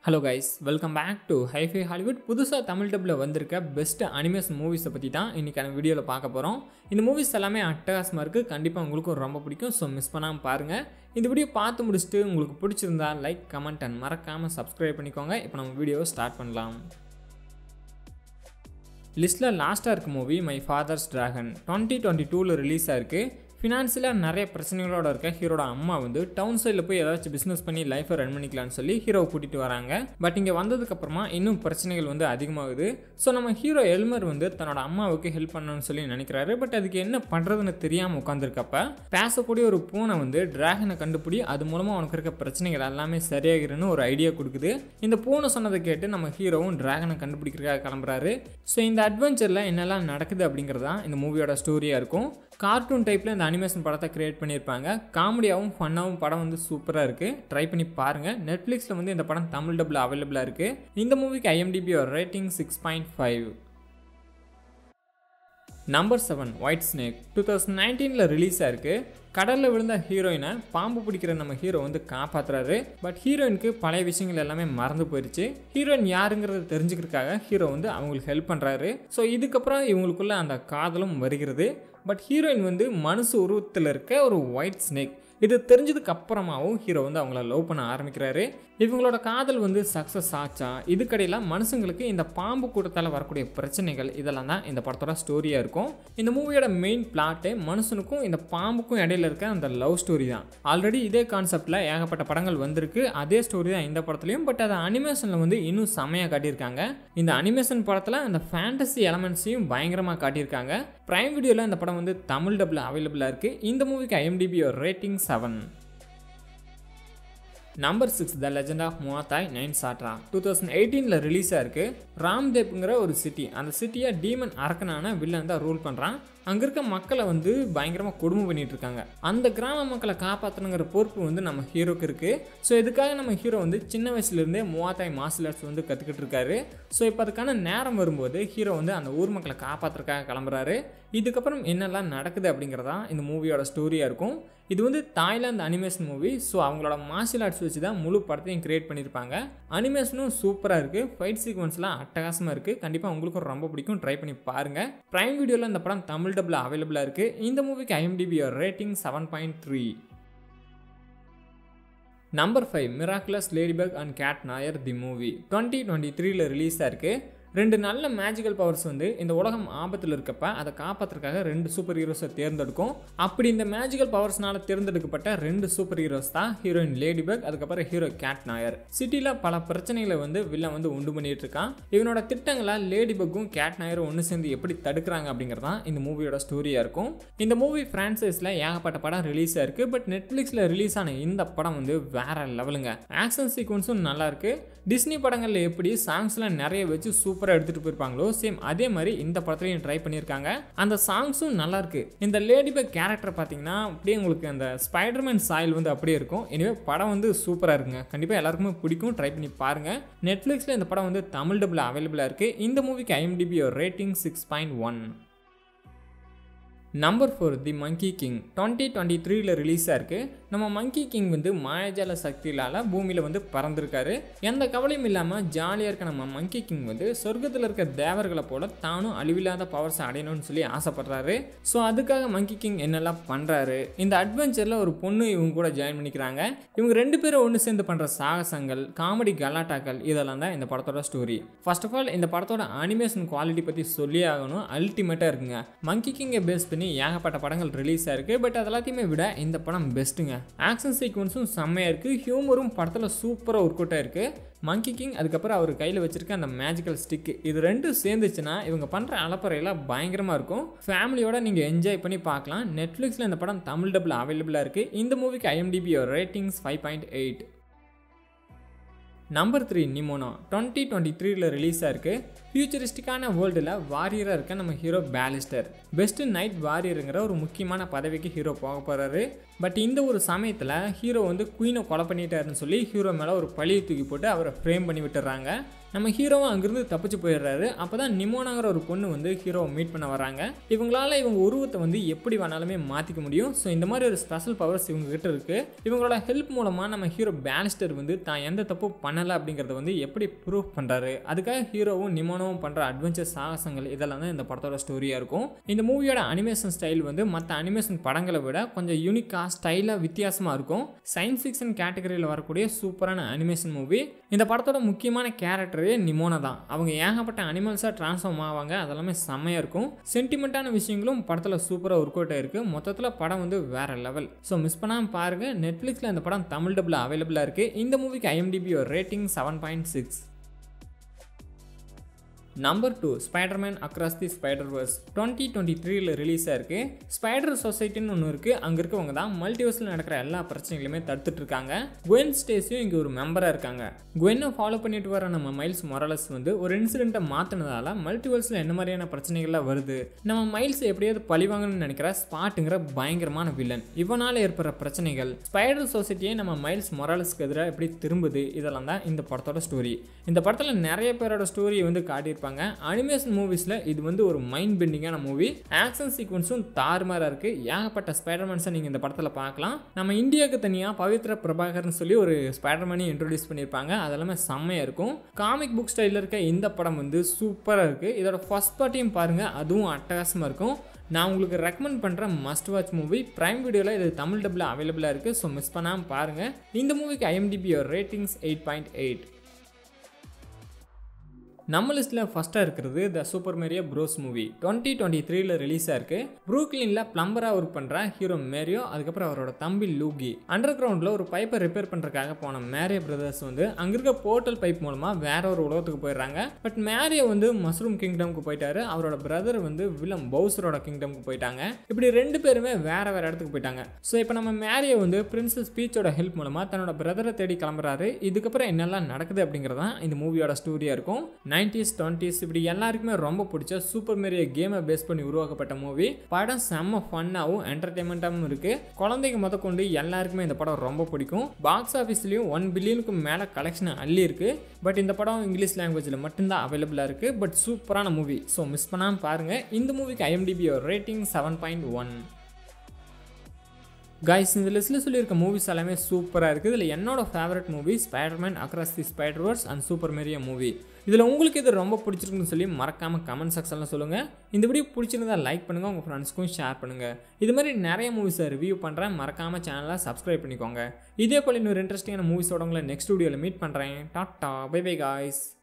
hello guys welcome back to HiFi Hollywood புதுசாக தமிழ் டப்பில் வந்திருக்க best animation மூவிஸை பற்றி தான் இன்றைக்கான வீடியோவில் பார்க்க போகிறோம் இந்த மூவிஸ் எல்லாமே அட்டகாசமாக இருக்குது கண்டிப்பாக உங்களுக்கும் ரொம்ப பிடிக்கும் ஸோ மிஸ் பண்ணாமல் பாருங்கள் இந்த வீடியோ பார்த்து முடிச்சுட்டு உங்களுக்கு பிடிச்சிருந்தா லைக் கமெண்ட் அண்ட் மறக்காமல் சப்ஸ்கிரைப் பண்ணிக்கோங்க இப்போ நம்ம வீடியோவை ஸ்டார்ட் பண்ணலாம் லிஸ்ட்டில் லாஸ்ட்டாக இருக்க movie my father's dragon twenty twenty டூவில் ரிலீஸ் ஆயிருக்கு ஃபினான்ஷியலாக நிறைய பிரச்சனைகளோட இருக்க ஹீரோட அம்மா வந்து டவுன் சைடில் போய் ஏதாச்சும் பிஸ்னஸ் பண்ணி லைஃப்பை ரன் பண்ணிக்கலாம்னு சொல்லி ஹீரோவை கூட்டிகிட்டு வராங்க பட் இங்கே வந்ததுக்கப்புறமா இன்னும் பிரச்சனைகள் வந்து அதிகமாகுது ஸோ நம்ம ஹீரோ எல்மர் வந்து தன்னோட அம்மாவுக்கு ஹெல்ப் பண்ணணும்னு சொல்லி நினைக்கிறாரு பட் அதுக்கு என்ன பண்ணுறதுன்னு தெரியாமல் உட்காந்துருக்கப்ப பேசக்கூடிய ஒரு பூனை வந்து டிராகனை கண்டுபிடி அது மூலமாக அவனுக்கு இருக்க பிரச்சனைகள் எல்லாமே சரியாகிருன்னு ஒரு ஐடியா கொடுக்குது இந்த பூனை சொன்னதை கேட்டு நம்ம ஹீரோவும் டிராகனை கண்டுபிடிக்கிறதுக்காக கிளம்புறாரு ஸோ இந்த அட்வென்ச்சரில் என்னெல்லாம் நடக்குது அப்படிங்கிறதான் இந்த மூவியோட ஸ்டோரியாக இருக்கும் கார்ட்டூன் டைப்பில் இந்த அனிமேஷன் படத்தை கிரியேட் பண்ணியிருப்பாங்க காமெடியாகவும் ஃபன்னாகவும் படம் வந்து சூப்பராக இருக்குது ட்ரை பண்ணி பாருங்கள் நெட்ஃப்ளிக்ஸில் வந்து இந்த படம் தமிழ் டபுள் அவைலபிளாக இருக்குது இந்த மூவிக்கு IMDb rating six point five number seven white snake two thousand நைன்டீனில் ரிலீஸ் ஆயிருக்கு கடலில் விழுந்த ஹீரோயினை பாம்பு பிடிக்கிற நம்ம ஹீரோ வந்து காப்பாற்றுறாரு பட் ஹீரோயினுக்கு பழைய விஷயங்கள் எல்லாமே மறந்து போயிடுச்சு ஹீரோயின் யாருங்கிறத தெரிஞ்சுக்கிறதுக்காக ஹீரோ வந்து அவங்களுக்கு ஹெல்ப் பண்ணுறாரு ஸோ இதுக்கப்புறம் இவங்களுக்குள்ள அந்த காதலும் வருகிறது பட் ஹீரோயின் வந்து மனசு உருவத்தில் இருக்க ஒரு ஒயிட் ஸ்னேக் இது தெரிஞ்சதுக்கு அப்புறமாவும் ஹீரோ வந்து அவங்கள லவ் பண்ண ஆரம்பிக்கிறாரு இவங்களோட காதல் வந்து சக்ஸஸ் ஆச்சா இதுக்கடையில் மனுஷங்களுக்கு இந்த பாம்பு கூட்டத்தால் வரக்கூடிய பிரச்சனைகள் இதெல்லாம் தான் இந்த படத்தோட ஸ்டோரியாக இருக்கும் இந்த மூவியோட மெயின் பிளாட்டு மனுஷனுக்கும் இந்த பாம்புக்கும் இடையில இருக்க அந்த லவ் ஸ்டோரி தான் ஆல்ரெடி இதே கான்செப்டில் ஏகப்பட்ட படங்கள் வந்திருக்கு அதே ஸ்டோரி தான் இந்த படத்துலையும் பட் அதை அனிமேஷனில் வந்து இன்னும் செம்மையாக காட்டியிருக்காங்க இந்த அனிமேஷன் படத்தில் அந்த ஃபேண்டசி எலமெண்ட்ஸையும் பயங்கரமாக காட்டியிருக்காங்க ப்ரைம் வீடியோவில் இந்த படம் வந்து தமிழ் டப்பில் அவைலபிளாக இருக்குது இந்த மூவிக்கு IMDb rating seven number six the legend of Muay Thai nine Satra two thousand எயிட்டீனில் ரிலீஸ் ஆயிருக்கு ராம்தேப்ங்கிற ஒரு சிட்டி அந்த சிட்டியை டீமன் அரக்கனான வில்லன் தான் ரூல் பண்ணுறான் அங்கே இருக்க மக்களை வந்து பயங்கரமாக கொடுமை பண்ணிட்டு இருக்காங்க அந்த கிராம மக்களை காப்பாற்றணுங்கிற பொறுப்பு வந்து நம்ம ஹீரோக்கு இருக்குது ஸோ இதுக்காக நம்ம ஹீரோ வந்து சின்ன வயசுலேருந்தே மூவாத்தாய் மார்ஷல் ஆர்ட்ஸ் வந்து கற்றுக்கிட்டு இருக்காரு ஸோ இப்போ அதுக்கான நேரம் வரும்போது ஹீரோ வந்து அந்த ஊர் மக்களை காப்பாற்றுறதுக்காக கிளம்புறாரு இதுக்கப்புறம் என்னெல்லாம் நடக்குது அப்படிங்கிறதா இந்த மூவியோட ஸ்டோரியாக இருக்கும் இது வந்து தாய்லாந்து அனிமேஷன் மூவி ஸோ அவங்களோட மார்ஷியல் ஆர்ட்ஸ் வச்சு தான் முழு படத்தையும் கிரியேட் பண்ணியிருப்பாங்க அனிமேஷனும் சூப்பராக இருக்குது ஃபைட் சீக்வன்ஸ்லாம் அட்டகாசமாக இருக்குது கண்டிப்பாக உங்களுக்கும் ரொம்ப பிடிக்கும் ட்ரை பண்ணி பாருங்கள் ப்ரைம் வீடியோவில் இந்த படம் தமிழ் டப்பில் அவைலபிளாக இருக்குது இந்த மூவிக்கு IMDb rating seven point three number five miraculous Ladybug and Cat Noir the movie twenty twenty த்ரீல ரிலீஸ் ஆயிருக்கு ரெண்டு நல்ல மேஜிக்கல் பவர்ஸ் வந்து இந்த உலகம் ஆபத்தில் இருக்கப்ப அதை காப்பாற்றுறதுக்காக ரெண்டு சூப்பர் ஹீரோஸை தேர்ந்தெடுக்கும் அப்படி இந்த மேஜிக்கல் பவர்ஸ்னால தேர்ந்தெடுக்கப்பட்ட ரெண்டு சூப்பர் ஹீரோஸ் தான் ஹீரோயின் லேடி பக் அதுக்கப்புறம் ஹீரோ கேட் நாயர் சிட்டியில் பல பிரச்சனைகளை வந்து வில்லன் வந்து உண்டு பண்ணிட்டு இருக்கான் இவனோட திட்டங்களை லேடி பக்கும் கேட் நாயரும் ஒன்று சேர்ந்து எப்படி தடுக்கிறாங்க அப்படிங்கிறதான் இந்த மூவியோட ஸ்டோரியாக இருக்கும் இந்த மூவி ஃப்ரான்சைஸில் ஏகப்பட்ட படம் ரிலீஸ் ஆயிருக்கு பட் நெட்ஃப்ளிக்ஸில் ரிலீஸ் ஆன இந்த படம் வந்து வேற லெவலுங்க ஆக்ஷன் சீக்வன்ஸும் நல்லா இருக்கு டிஸ்னி படங்களில் எப்படி சாங்ஸ்லாம் நிறைய வச்சு சூப்பராக எடுத்துகிட்டு போயிருப்பாங்களோ சேம் அதே மாதிரி இந்த படத்துலையும் ட்ரை பண்ணியிருக்காங்க அந்த சாங்ஸும் நல்லா இருக்கு இந்த லேடி பக் கேரக்டர் பார்த்தீங்கன்னா அப்படியே உங்களுக்கு அந்த ஸ்பைடர்மேன் சாயல் வந்து அப்படியே இருக்கும் எனவே படம் வந்து சூப்பராக இருக்குங்க கண்டிப்பாக எல்லாருக்குமே பிடிக்கும் ட்ரை பண்ணி பாருங்கள் நெட்ஃப்ளிக்ஸில் இந்த படம் வந்து தமிழ் டபுள் அவைலபிளாக இருக்குது இந்த மூவிக்கு IMDb rating six point one number four the monkey king twenty twenty த்ரீல ரிலீஸ் ஆயிருக்கு நம்ம மங்கி கிங் வந்து மாயாஜால சக்தியிலால் பூமியில் வந்து பறந்துருக்காரு எந்த கவலையும் இல்லாமல் ஜாலியாக இருக்க நம்ம மங்கி கிங் வந்து சொர்க்கத்தில் இருக்க தேவர்களை போல தானும் அழிவில்லாத பவர்ஸ் அடையணும்னு சொல்லி ஆசைப்படுறாரு ஸோ அதுக்காக மங்கி கிங் என்னெல்லாம் பண்ணுறாரு இந்த அட்வென்ச்சரில் ஒரு பொண்ணு இவங்க கூட ஜாயின் பண்ணிக்கிறாங்க இவங்க ரெண்டு பேரும் ஒன்று சேர்ந்து பண்ணுற சாகசங்கள் காமெடி கலாட்டாக்கள் இதெல்லாம் தான் இந்த படத்தோட ஸ்டோரி ஃபர்ஸ்ட் ஆஃப் ஆல் இந்த படத்தோட அனிமேஷன் குவாலிட்டி பற்றி சொல்லி ஆகணும் அல்டிமேட்டாக இருக்குங்க மங்கி கிங்கை பேஸ் பண்ணி ஏகப்பட்ட படங்கள் ரிலீஸ் ஆயிருக்கு பட் அது எல்லாத்தையுமே விட இந்த படம் பெஸ்ட்டுங்க ஆக்ஷன் சீக்வன்ஸும் செம்மையாக இருக்குது ஹியூமரும் படத்தில் சூப்பராக ஒர்க் அவுட் ஆயிருக்கு மங்கி கிங் அதுக்கப்புறம் அவர் கையில் வச்சிருக்க அந்த மேஜிக்கல் ஸ்டிக் இது ரெண்டும் சேர்ந்துச்சுன்னா இவங்க பண்ணுற அலப்பறையெல்லாம் பயங்கரமாக இருக்கும் ஃபேமிலியோட நீங்கள் என்ஜாய் பண்ணி பார்க்கலாம் நெட்ஃப்ளிக்ஸில் இந்த படம் தமிழ் டபுள் அவைலபிளாக இருக்குது இந்த மூவிக்கு IMDb ratings five point eight number three Nimona twenty twenty த்ரீல ரிலீஸ் ஆயிருக்கு ஃபியூச்சரிஸ்டிக்கான வேர்ல்டில் வாரியராக இருக்க நம்ம ஹீரோ பேலிஸ்டர் பெஸ்ட் நைட் வாரியருங்கிற ஒரு முக்கியமான பதவிக்கு ஹீரோ போக போகிறாரு பட் இந்த ஒரு சமயத்தில் ஹீரோ வந்து குயினை கொலை பண்ணிட்டாருன்னு சொல்லி ஹீரோ மேலே ஒரு பழியை தூக்கி போட்டு அவரை ஃப்ரேம் பண்ணி விட்டுறாங்க நம்ம ஹீரோவும் அங்கிருந்து தப்பிச்சு போயிடுறாரு அப்போ தான் நிமோனாங்கிற ஒரு பொண்ணு வந்து ஹீரோவை மீட் பண்ண வராங்க இவங்களால இவங்க உருவத்தை வந்து எப்படி வேணாலுமே மாற்றிக்க முடியும் ஸோ இந்த மாதிரி ஒரு ஸ்பெஷல் பவர்ஸ் இவங்க கிட்ட இருக்கு இவங்களோட ஹெல்ப் மூலமாக நம்ம ஹீரோ பேனிஸ்டர் வந்து தான் எந்த தப்பும் பண்ணலை அப்படிங்கிறத வந்து எப்படி ப்ரூவ் பண்ணுறாரு அதுக்காக ஹீரோவும் நிமோனவும் பண்ணுற அட்வென்ச்சர் சாகசங்கள் இதெல்லாம் தான் இந்த படத்தோட ஸ்டோரியாக இருக்கும் இந்த மூவியோட அனிமேஷன் ஸ்டைல் வந்து மற்ற அனிமேஷன் படங்களை விட கொஞ்சம் யூனிக்காக ஸ்டைலாக வித்தியாசமாக இருக்கும் சயின்ஸ் ஃபிக்ஷன் கேட்டகரியில் வரக்கூடிய சூப்பரான அனிமேஷன் மூவி இந்த படத்தோட முக்கியமான கேரக்டரே நிமோனா தான் அவங்க ஏகப்பட்ட அனிமல்ஸாக ட்ரான்ஸ்ஃபார்ம் ஆவாங்க அதெல்லாமே செம்மையாக இருக்கும் சென்டிமெண்ட்டான விஷயங்களும் படத்தில் சூப்பராக ஒர்க் அவுட் ஆயிருக்கு மொத்தத்தில் படம் வந்து வேற லெவல் ஸோ மிஸ் பண்ணாமல் பாருங்கள் நெட்ஃப்ளிக்ஸில் இந்த படம் தமிழ் டபுள் அவைலபிளாக இருக்குது இந்த மூவிக்கு IMDb rating seven point six number two Spider Man across the spider verse twenty twenty த்ரீல ரிலீஸ் ஆயிருக்கு ஸ்பைடர் சொசைட்டின்னு ஒன்று இருக்குது அங்கே இருக்கவங்க தான் மல்டிவர்ஸில் நடக்கிற எல்லா பிரச்சனைகளுமே தடுத்துட்டு இருக்காங்க குவென் ஸ்டேஸியும் இங்கே ஒரு மெம்பராக இருக்காங்க குவென்னை ஃபாலோ பண்ணிட்டு வர நம்ம மைல்ஸ் மொரலஸ் வந்து ஒரு இன்சிடென்ட்டை மாற்றினதால மல்டிவர்ஸில் என்ன மாதிரியான பிரச்சனைகள்லாம் வருது நம்ம மைல்ஸ் எப்படியாவது பழிவாங்கன்னு நினைக்கிற ஸ்பாட்டுங்கிற பயங்கரமான வில்லன் இவனால் ஏற்படுற பிரச்சனைகள் ஸ்பைடர் சொசைட்டியே நம்ம மைல்ஸ் மொரலஸ்க்கு எதிராக எப்படி திரும்புது இதெல்லாம் தான் இந்த படத்தோட ஸ்டோரி இந்த படத்தில் நிறைய பேரோட ஸ்டோரியை வந்து காட்டியிருப்பாங்க அனிமேஷன் மூவிஸில் இது வந்து ஒரு மைண்ட் பெண்டிங்கான மூவி ஆக்ஷன் சீக்வன்ஸும் தாறுமாறாக இருக்குது ஏகப்பட்ட ஸ்பைடர்மேன்ஸை நீங்கள் இந்த படத்தில் பார்க்கலாம் நம்ம இந்தியாவுக்கு தனியாக பவித்ர பிரபாகர்னு சொல்லி ஒரு ஸ்பைடர்மேனையும் இன்ட்ரடியூஸ் பண்ணியிருப்பாங்க அதெல்லாமே செம்மையாக இருக்கும் காமிக் புக் ஸ்டைலில் இருக்க இந்த படம் வந்து சூப்பராக இருக்குது இதோட ஃபர்ஸ்ட் பார்ட்டியும் பாருங்கள் அதுவும் அட்டகாசமாக இருக்கும் நான் உங்களுக்கு ரெக்கமெண்ட் பண்ணுற மஸ்ட் வாட்ச் மூவி ப்ரைம் வீடியோவில் இது தமிழ் டப்பில் அவைலபிளாக இருக்குது ஸோ மிஸ் பண்ணாமல் பாருங்கள் இந்த மூவிக்கு IMDb ratings eight point eight நம்ம லிஸ்ட்டில் ஃபஸ்ட்டாக இருக்கிறது the super Mario Bros movie twenty twenty த்ரீல ரிலீஸ் ஆயிருக்கு ப்ரூக்லினில் பிளம்பராக ஒர்க் பண்ணுற ஹீரோ மேரியோ அதுக்கப்புறம் அவரோட தம்பி லூகி அண்டர் கிரவுண்டில் ஒரு பைப்பை ரிப்பேர் பண்ணுறதுக்காக போன மேரியோ பிரதர்ஸ் வந்து அங்கே இருக்க போர்ட்டல் பைப் மூலமாக வேற ஒரு உலகத்துக்கு போயிடுறாங்க பட் மேரியோ வந்து மஷ்ரூம் கிங்டம்க்கு போயிட்டாரு அவரோட பிரதர் வந்து வில்லம் பவுசரோட கிங்டம்க்கு போயிட்டாங்க இப்படி ரெண்டு பேருமே வேற வேற இடத்துக்கு போயிட்டாங்க ஸோ இப்போ நம்ம மேரியோ வந்து பிரின்சஸ் பீச்சோட ஹெல்ப் மூலமாக தன்னோட பிரதரை தேடி கிளம்புறாரு இதுக்கப்புறம் என்னெல்லாம் நடக்குது அப்படிங்கிறதான் இந்த மூவியோட ஸ்டோரியாக இருக்கும் நைன்டிஸ் டுவெண்ட்டிஸ் இப்படி எல்லாருக்குமே ரொம்ப பிடிச்ச சூப்பர் மேரிய கேமை பேஸ் பண்ணி உருவாக்கப்பட்ட மூவி படம் செம்ம ஃபன்னாகவும் என்டர்டைன்மெண்ட்டாகவும் இருக்கு குழந்தைங்க முத கொண்டு எல்லாருக்குமே இந்த படம் ரொம்ப பிடிக்கும் பாக்ஸ் ஆஃபீஸ்லேயும் ஒன் பில்லியனுக்கு மேலே கலெக்ஷன் அள்ளி இருக்கு பட் இந்த படம் இங்கிலீஷ் லாங்குவேஜில் மட்டும்தான் அவைலபிளாக இருக்கு பட் சூப்பரான மூவி ஸோ மிஸ் பண்ணாமல் பாருங்க இந்த மூவிக்கு IMDb rating seven point one guys இந்த லிஸ்ட்டில் சொல்லியிருக்க மூவிஸ் எல்லாமே சூப்பராக இருக்குது இதில் என்னோட favourite movie Spider Man across the Spiderverse and super Mario movie இதில் உங்களுக்கு இது ரொம்ப பிடிச்சிருக்குன்னு சொல்லி மறக்காமல் கமெண்ட் செக்ஷனில் சொல்லுங்கள் இந்த வீடியோ பிடிச்சிருந்தா லைக் பண்ணுங்கள் உங்கள் ஃப்ரெண்ட்ஸ்க்கும் ஷேர் பண்ணுங்கள் இது மாதிரி நிறைய மூவிஸை ரிவ்யூ பண்ணுறேன் மறக்காமல் சேனலை சப்ஸ்கிரைப் பண்ணிக்கோங்க இதே போல் இன்னொரு இன்ட்ரெஸ்டிங்கான மூவிஸோட உங்களை நெக்ஸ்ட் வீடியோவில் மீட் பண்ணுறேன் டாட்டா பை பை காய்ஸ்